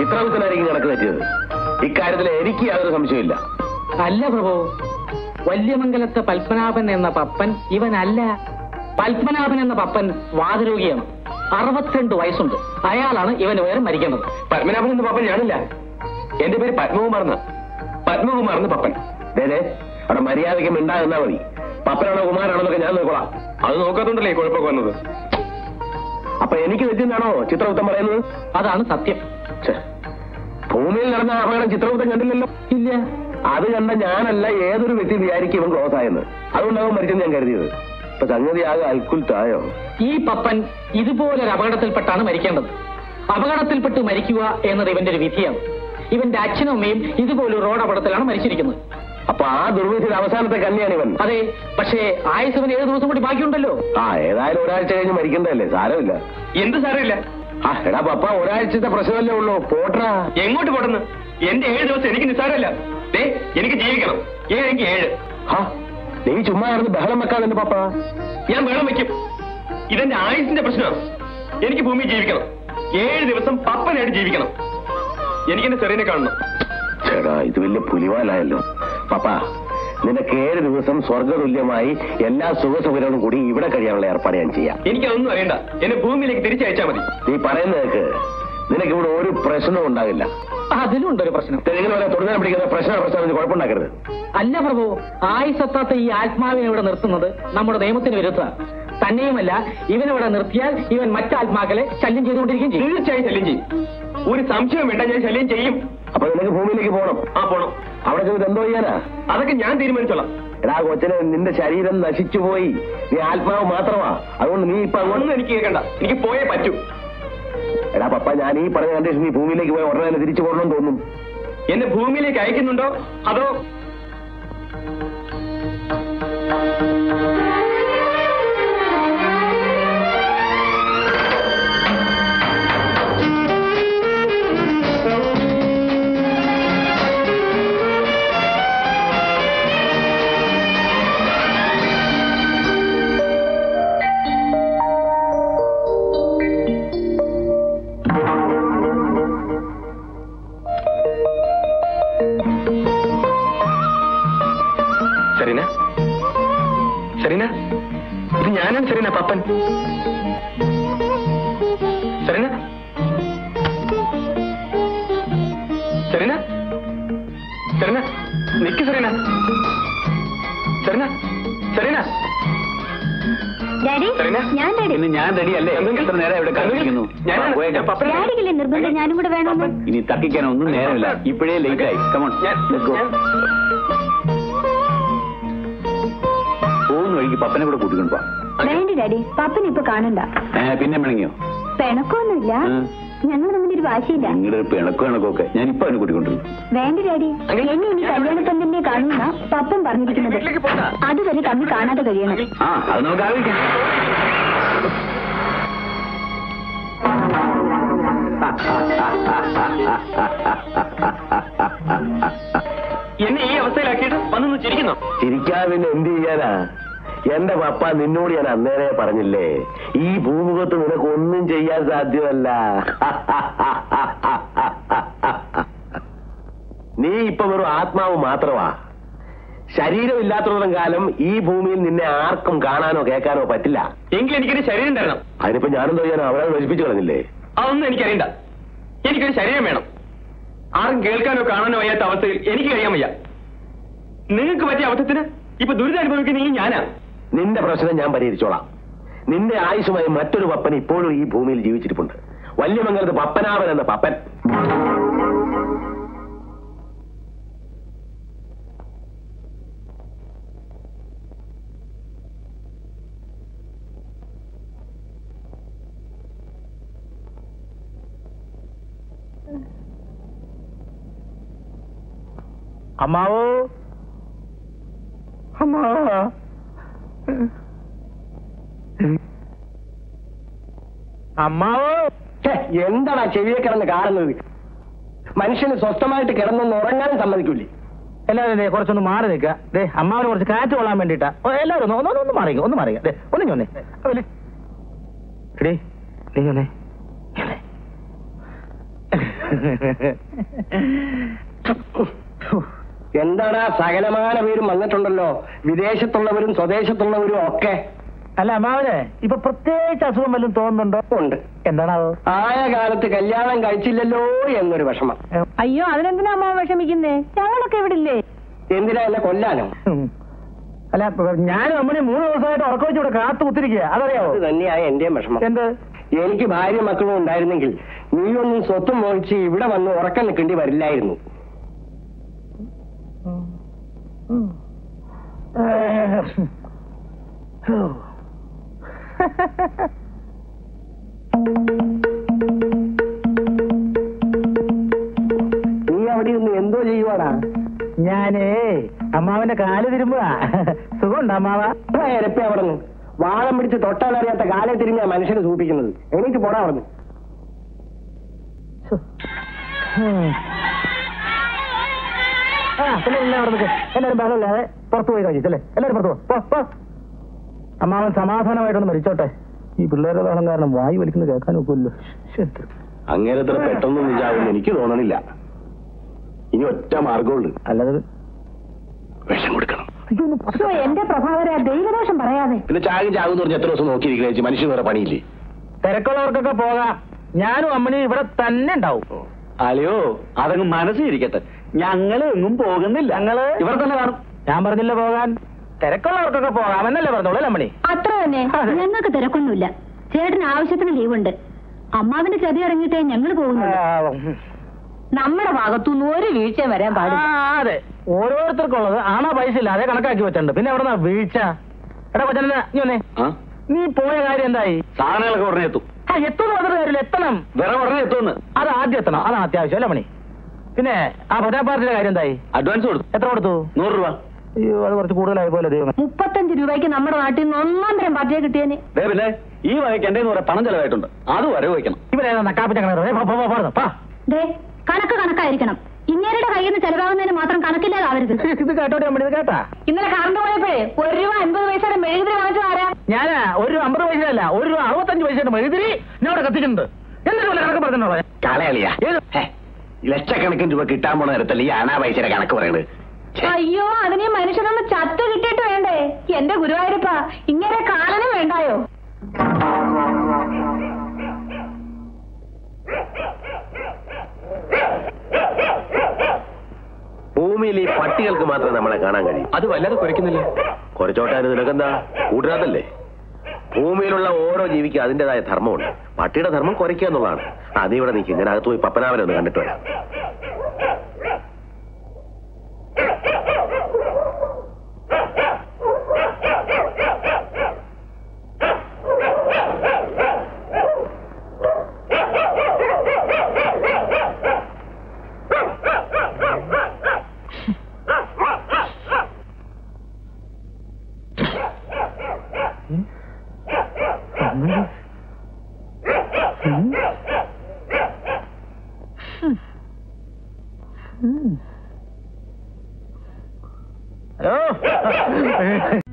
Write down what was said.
ചിത്രവിത്തനായിരിക്കും കണക്ക് തെറ്റിയത് ഇക്കാര്യത്തിൽ എനിക്ക് യാതൊരു സംശയമില്ല അല്ല പ്രഭു വല്യമംഗലത്തെ പത്മനാഭൻ എന്ന പപ്പൻ ഇവനല്ല പത്മനാഭൻ എന്ന പപ്പൻ വാതരോഗിയാണ് അറുപത്തിരണ്ട് വയസ്സുണ്ട് അയാളാണ് ഇവന് വേറെ മരിക്കേണ്ടത് പത്മനാഭൻ എന്ന പപ്പൻ ഞാനില്ല എന്റെ പേര് പത്മകുമാർ എന്നാ പത്മകുമാർ എന്ന് പപ്പൻ ദേ, ദേ, അവിടെ മര്യാദയ്ക്ക് മിണ്ടാകുന്നാ മതി പപ്പനാണോ കുമാരാണോന്നൊക്കെ ഞാൻ നോക്കോളാം അത് നോക്കാത്തോണ്ടല്ലേ ഈ കുഴപ്പമൊക്കെ വന്നത് അപ്പൊ എനിക്ക് തെറ്റിന്നാണോ ചിത്രഗുപ്തൻ പറയുന്നത് അതാണ് സത്യം ഛെ, ഭൂമിയിൽ നടന്ന അപകടം ചിത്രഗുപ്തൻ കണ്ടില്ലല്ലോ ഇല്ല അത് കണ്ട ഞാനല്ല ഏതൊരു വ്യക്തി വിചാരിക്കും ഇവൻ ക്ലോസ് ആയെന്ന് അതുകൊണ്ടാവും മരിച്ചെന്ന് ഞാൻ കരുതിയത് ഇപ്പൊ സംഗതി ആകെ അൽക്കുൽത്തായോ ഈ പപ്പൻ ഇതുപോലൊരു അപകടത്തിൽപ്പെട്ടാണ് മരിക്കേണ്ടത് അപകടത്തിൽപ്പെട്ട് മരിക്കുക എന്നത് ഇവന്റെ ഒരു വിധിയാണ് ഇവന്റെ അച്ഛനും അമ്മയും ഇതുപോലൊരു റോഡ് അപകടത്തിലാണ് മരിച്ചിരിക്കുന്നത് അപ്പൊ ആ ദുർവിധിയുടെ അവസാനത്തെ കന്യാണ് ഇവൻ അതെ പക്ഷേ ആയുസവന് ഏഴ് ദിവസം കൂടി ബാക്കിയുണ്ടല്ലോ ആ ഏതായാലും ഒരാഴ്ച കഴിഞ്ഞ് മരിക്കണ്ടല്ലേ സാരമില്ല എന്ത് സാരമില്ല ആ എടാ പപ്പ ഒരാഴ്ചത്തെ പ്രശ്നമല്ലേ ഉള്ളൂ പോട്ടാ എങ്ങോട്ട് പോടുന്നു എന്റെ ഏഴ് ദിവസം എനിക്ക് നിസ്സാരമല്ല ദേ എനിക്ക് ജീവിക്കണം ഏഴ് എനിക്ക് ഏഴ് ഹാ നീ ചുമ്മാ ആയിരുന്നു ബഹളം വെക്കാൻ എന്റെ പപ്പ ഞാൻ വെള്ളം വെക്കും ഇതെന്റെ ആയുസിന്റെ പ്രശ്നമാണ് എനിക്ക് ഭൂമിയിൽ ജീവിക്കണം ഏഴ് ദിവസം പപ്പനായിട്ട് ജീവിക്കണം എനിക്ക് എന്റെ ചെറിയനെ കാണണം ചേടാ ഇത് വലിയ പുലിവാലായല്ലോ പപ്പ നിനക്ക് ഏഴ് ദിവസം സ്വർഗതുല്യമായി എല്ലാ സുഖസൗകര്യങ്ങളും കൂടി ഇവിടെ കഴിയാനുള്ള ഏർപ്പാട് ഞാൻ ചെയ്യാം എനിക്കതൊന്നും അറിയണ്ട എന്നെ ഭൂമിയിലേക്ക് തിരിച്ചയച്ചാൽ മതി നീ പറയുന്നതൊക്കെ നിനക്ക് ഇവിടെ ഒരു പ്രശ്നവും ഉണ്ടാകില്ല അതിലും ഉണ്ടൊരു പ്രശ്നം നിങ്ങൾ വരെ തുടരാൻ പിടിക്കുന്ന പ്രശ്ന പ്രശ്നം കുഴപ്പമുണ്ടാക്കരുത് അല്ല പ്രഭു ആയുസത്താത്ത ഈ ആത്മാവിനെ ഇവിടെ നിർത്തുന്നത് നമ്മുടെ നിയമത്തിന് വിരുദ്ധമാണ് തന്നെയുമല്ല ഇവനിവിടെ നിർത്തിയാൽ ഇവൻ മറ്റാത്മാക്കളെ ശല്യം ചെയ്തുകൊണ്ടിരിക്കുകയും ചെയ്യും തീർച്ചയായും ശല്യം ചെയ്യും ഒരു സംശയം വേണ്ട ഞാൻ ശല്യം ചെയ്യും അപ്പൊ നിനക്ക് ഭൂമിയിലേക്ക് പോകണം ആ പോണം അവിടെ ചെന്നിട്ട് എന്തോ ചെയ്യാനാ അതൊക്കെ ഞാൻ തീരുമാനിച്ചോളാം എടാ കൊച്ചനെ നിന്റെ ശരീരം നശിച്ചു പോയി നീ ആത്മാവ് മാത്രമാ അതുകൊണ്ട് നീ ഇപ്പൊ അങ്ങോട്ട് ഒന്നും എനിക്ക് കേൾക്കണ്ട എനിക്ക് പോയേ പറ്റൂ എടാ പപ്പ ഞാൻ ഈ പറഞ്ഞ കണ്ടീഷൻ നീ ഭൂമിയിലേക്ക് പോയി ഉടനെ തന്നെ തിരിച്ചു പോകണമെന്ന് തോന്നും എന്നെ ഭൂമിയിലേക്ക് അയക്കുന്നുണ്ടോ അതോ സെറീന സെറീന ഇത് ഞാനാണ് Serena Pappan Serena Serena Serena നിക്ക് Serena Serena Serena daddy Serena ഞാൻ ഡാഡി ഇന്ന് ഞാൻ റെഡിയല്ലേ എത്ര നേരം ഇവിടെ കാത്തിരിക്കുന്നു ഞാനാണ് പോയേക്കാം. ഞാൻ പപ്പനാണ്. ഡാഡിക്കില്ലേ നിർബന്ധം ഞാനും കൂടെ വേണമെന്ന് ഇനി തർക്കിക്കാനൊന്നും നേരമില്ല ഇപ്പോഴേ ലേറ്റ് ആയി കമോൺ ഞാൻ- ഞാൻ- പോകുന്ന വഴിക്ക് പപ്പനെ കൂടെ കൂട്ടിക്കൊണ്ട് പോവാം വേണ്ട ഡാഡി പപ്പൻ ഇപ്പൊ കാണണ്ട ഏ, പിന്നെ മിണങ്ങിയോ പിണക്കൊന്നുമില്ല ഉം. ഞങ്ങൾ തമ്മിലൊരു വാശിയില്ല നിങ്ങളുടെ ഒരു പിണക്കോ ഇണക്കൊക്കെ ഞാൻ ഇപ്പൊ അവനെ കൂട്ടിക്കൊണ്ടിരുന്നു വേണ്ട ഡാഡി എന്നെ ഇനി കല്യാണപ്പന്തലിനെ കാണുന്ന പപ്പൻ പറഞ്ഞിരിക്കുന്നത് വീട്ടിലേക്ക് പോകാം. അതുവരെ തമ്മിൽ കാണാതെ കഴിയണം ആ അത് നമുക്ക് ആലോചിക്കാം എന്നെ ഈ അവസ്ഥയിലാക്കിയിട്ട് വന്നൊന്ന് ചിരിക്കുന്നു ചിരിക്കാതെ പിന്നെ എന്ത് ചെയ്യാനാ എന്റെ പപ്പ നിന്നോട് ഞാൻ അന്നേരെ പറഞ്ഞില്ലേ ഈ ഭൂമുഖത്ത് നിനക്ക് ഒന്നും ചെയ്യാൻ സാധ്യമല്ല നീ ഇപ്പൊ വെറും ആത്മാവ് മാത്രമാ ശരീരമില്ലാത്തത്തോളം കാലം ഈ ഭൂമിയിൽ നിന്നെ ആർക്കും കാണാനോ കേൾക്കാനോ പറ്റില്ല എങ്കിൽ എനിക്കൊരു ശരീരം തരണം അതിനിപ്പോ ഞാനെന്തോ ചെയ്യാനോ അവരെ നശിപ്പിച്ചു കളഞ്ഞില്ലേ അതൊന്നും എനിക്കറിയണ്ട എനിക്കൊരു ശരീരം വേണം ആരും കേൾക്കാനോ കാണാനോ വയ്യാത്ത അവസ്ഥയിൽ എനിക്ക് കഴിയാൻ വയ്യ നിങ്ങൾക്ക് പറ്റിയ അബദ്ധത്തിന് ഇപ്പൊ ദുരിതം അനുഭവിക്കുന്ന ഈ ഞാനാ നിന്റെ പ്രശ്നം ഞാൻ പരിഹരിച്ചോളാം നിന്റെ ആയുഷുമായി മറ്റൊരു പപ്പൻ ഇപ്പോഴും ഈ ഭൂമിയിൽ ജീവിച്ചിരിപ്പുണ്ട് വല്യമംഗലത്ത് പപ്പനാവൻ എന്ന പപ്പൻ അമ്മാവോ അമ്മാവാ അമ്മാവോ ഛെ, എന്താടാ ചെവിയെ കിടന്ന് കാണുന്നത് മനുഷ്യന് സ്വസ്ഥമായിട്ട് കിടന്നൊന്ന് ഉറങ്ങാനും സമ്മതിക്കൂലേ എല്ലാവരും ദേ കുറച്ചൊന്ന് മാറി നിൽക്കുക ദേ അമ്മാവിന് കുറച്ച് കാറ്റ് കൊള്ളാൻ വേണ്ടിട്ടാ എല്ലാവരും ഒന്ന് ഒന്ന് ഒന്ന് മാറിക്കുക ഒന്ന് മാറിക്കുക ദേ ഒന്ന് ഞൊന്നേ അവല് എടീ നീ ഞൊന്നേ ഞൊന്നേ. എന്താടാ സകലമാന പേരും വന്നിട്ടുണ്ടല്ലോ വിദേശത്തുള്ളവരും സ്വദേശത്തുള്ളവരും ഒക്കെ അല്ല അമ്മാവന് ഇപ്പൊ പ്രത്യേകിച്ച് അസുഖം വല്ലതും തോന്നുന്നുണ്ടോ ഉണ്ട് എന്താണാവോ ആയ കാലത്ത് കല്യാണം കഴിച്ചില്ലല്ലോ എന്നൊരു വിഷമം അയ്യോ അതിനെന്തിനാ അമ്മ വിഷമിക്കുന്നേ ഞങ്ങളൊക്കെ ഇവിടെ ഇല്ലേ എന്തിനാ എന്നെ കൊല്ലാനോ അല്ല ഞാനും അമ്മണി മൂന്ന് ദിവസമായിട്ട് ഉറക്കം വെച്ച് ഇവിടെ കാത്തു കുത്തിരിക്കുക അതറിയാവോ അത് തന്നെയായ എന്റെയും വിഷമം എന്ത് എനിക്ക് ഭാര്യ മക്കളും ഉണ്ടായിരുന്നെങ്കിൽ നീയൊന്നും സ്വത്തും മോഹിച്ച് ഇവിടെ വന്ന് ഉറക്കം നിൽക്കേണ്ടി വരില്ലായിരുന്നു നീ അവിടെ ഇരുന്ന് എന്തോ ചെയ്യുവാടാ ഞാനേ അമ്മാവന്റെ കാല് തിരുമ്പുക സുഖമുണ്ടോ അമ്മാവ എരപ്പി അവിടെ നിന്ന് വാളം പിടിച്ച് തൊട്ടാലറിയാത്ത കാലെ തിരിഞ്ഞാ മനുഷ്യനെ സൂപ്പിക്കുന്നത് എനിക്ക് പോടാ അവിടെ ആ പിന്നെ എല്ലാവരും അവിടെ നിൽക്ക്. എല്ലാവരും ബഹളമില്ലാതെ പുറത്തു പോയി കഴിച്ചല്ലേ എല്ലാവരും പുറത്തു പോ. പോ പോ അമ്മാവൻ സമാധാനമായിട്ടൊന്ന് മരിച്ചോട്ടെ ഈ പിള്ളേരുടെ ബഹളം കാരണം വായു വലിക്കുന്നത് കേൾക്കാൻ ഒക്കുമല്ലോ അങ്ങനെ ഇത്ര പെട്ടെന്നൊന്നും ചാവുമെന്ന് എനിക്ക് തോന്നണില്ല ഇനി ഒറ്റ മാർഗമുള്ളൂ അല്ലാതെ വിഷം കൊടുക്കണം അയ്യോ, എന്റെ പ്രഭാകര ദൈവദോഷം പറയാതെ പിന്നെ ചാകും ചാകും എന്ന് പറഞ്ഞ് എത്ര ദിവസം നോക്കിയിരിക്കണേ മനുഷ്യൻ വേറെ പണിയില്ലേ തിരക്കുള്ളവർക്കൊക്കെ പോകാം ഞാനും അമ്മണി ഇവിടെ തന്നെ ഉണ്ടാവും അല്ലയോ അതങ്ങ് മനസ്സിരിക്കട്ടെ ഞങ്ങൾ എങ്ങും പോകുന്നില്ല ഞങ്ങള് ഇവിടെ തന്നെ കാണും ഞാൻ പറഞ്ഞില്ല പോകാൻ തിരക്കുള്ളവർക്കൊക്കെ പോകാം എന്നല്ലേ പറഞ്ഞോളൂ അല്ലേ അമ്മണി അത്ര തന്നെ അതെ. ഞങ്ങൾക്ക് തിരക്കൊന്നുമില്ല ചേട്ടന് ആവശ്യത്തിന് ലീവുണ്ട് അമ്മാവിന്റെ ചതി ഇറങ്ങിയിട്ടേ ഞങ്ങൾ പോകുന്നുള്ളൂ ആ, നമ്മുടെ ഭാഗത്തുനിന്ന് ഒരു വീഴ്ചയും വരാൻ ആ, പാടില്ല അതെ ഓരോരുത്തർക്കുള്ളത് ആണോ പൈസ ഇല്ലാതെ കണക്കാക്കി വെച്ചിട്ടുണ്ട് പിന്നെ എവിടെ വീഴ്ച എടാ കൊച്ചനെ നീ വന്നേ ആ നീ പോയ കാര്യം എന്തായി സാധനങ്ങളൊക്കെ ഉടനെ എത്തും ആ എത്തുന്ന മാത്രം കാര്യമില്ല എത്തണം വേറെ ഉടനെ എത്തുമെന്ന് അത് ആദ്യം എത്തണം അതാണ് അത്യാവശ്യം അല്ലേ മണി പിന്നെ ആ ഭജന പാർട്ടിയുടെ കാര്യം എന്തായി അഡ്വാൻസ് കൊടുത്തു എത്ര കൊടുത്തു നൂറ് രൂപ അയ്യോ അത് കുറച്ച് കൂടുതലായി പോലെ ദൈവം മുപ്പത്തഞ്ച് രൂപയ്ക്ക് നമ്മുടെ നാട്ടിൽ നിന്ന് ഒന്നാം തരം പാർട്ടിയെ കിട്ടിയേനെ ദേ പിന്നെ ഈ വകയ്ക്ക് എന്റെ കുറെ പണം ചെലവായിട്ടുണ്ട് അത് വരെ വയ്ക്കണം ഇവരേതാ നക്കാപ്പിച്ച കിണറ് പാ ദേ കണക്ക് കണക്കായിരിക്കണം ഇങ്ങേരുടെ കയ്യിൽ നിന്ന് ചെലവാകുന്നതിന് മാത്രം കണക്കില്ലാതാവരുത് ഇത് കേട്ടോട്ടെ അമ്മണി ഇത് കേട്ടാ ഇന്നലെ കറണ്ട് പോയപ്പോഴേ ഒരു രൂപ അൻപത് പൈസയുടെ മെഴുകുതിരി വാങ്ങിച്ചു ആരാ ഞാനാ ഒരു രൂപ അമ്പത് പൈസ അല്ല ഒരു രൂപ അറുപത്തഞ്ച് പൈസയുടെ മെഴുതിരി ഞാൻ അവിടെ കത്തിക്കുന്നുണ്ട് എന്നിട്ട് വല്ല കണക്ക് പറഞ്ഞോ കളയളിയാ ഏത്? ലക്ഷക്കണക്കിന് രൂപ കിട്ടാൻ പോണ നേരത്തല്ലേ ഈ അനാ പൈസയുടെ കണക്ക് പറയണത് ഛെ, അയ്യോ അതിന് ഈ മനുഷ്യനൊന്ന് ചത്ത് കിട്ടിയിട്ട് വേണ്ടേ എന്റെ ഗുരുവായൂരപ്പ ഇങ്ങനെ കാലനും വേണ്ടായോ ഭൂമിയിൽ ഈ പട്ടികൾക്ക് മാത്രമേ നമ്മളെ കാണാൻ കഴിയും അത് വല്ലാതെ കുരയ്ക്കുന്നില്ല കുറച്ചോട്ടാന് നിനക്കെന്താ കൂട്ടുകാരല്ലേ ഭൂമിയിലുള്ള ഓരോ ജീവിക്കും അതിന്റേതായ ധർമ്മമുണ്ട് പട്ടിയുടെ ധർമ്മം കുറയ്ക്കുക എന്നുള്ളതാണ് അത് ഇവിടെ നിൽക്കും ഞാൻ അകത്ത് പോയി പപ്പനാവനെ ഒന്ന് കണ്ടിട്ട് വരാം ഹലോ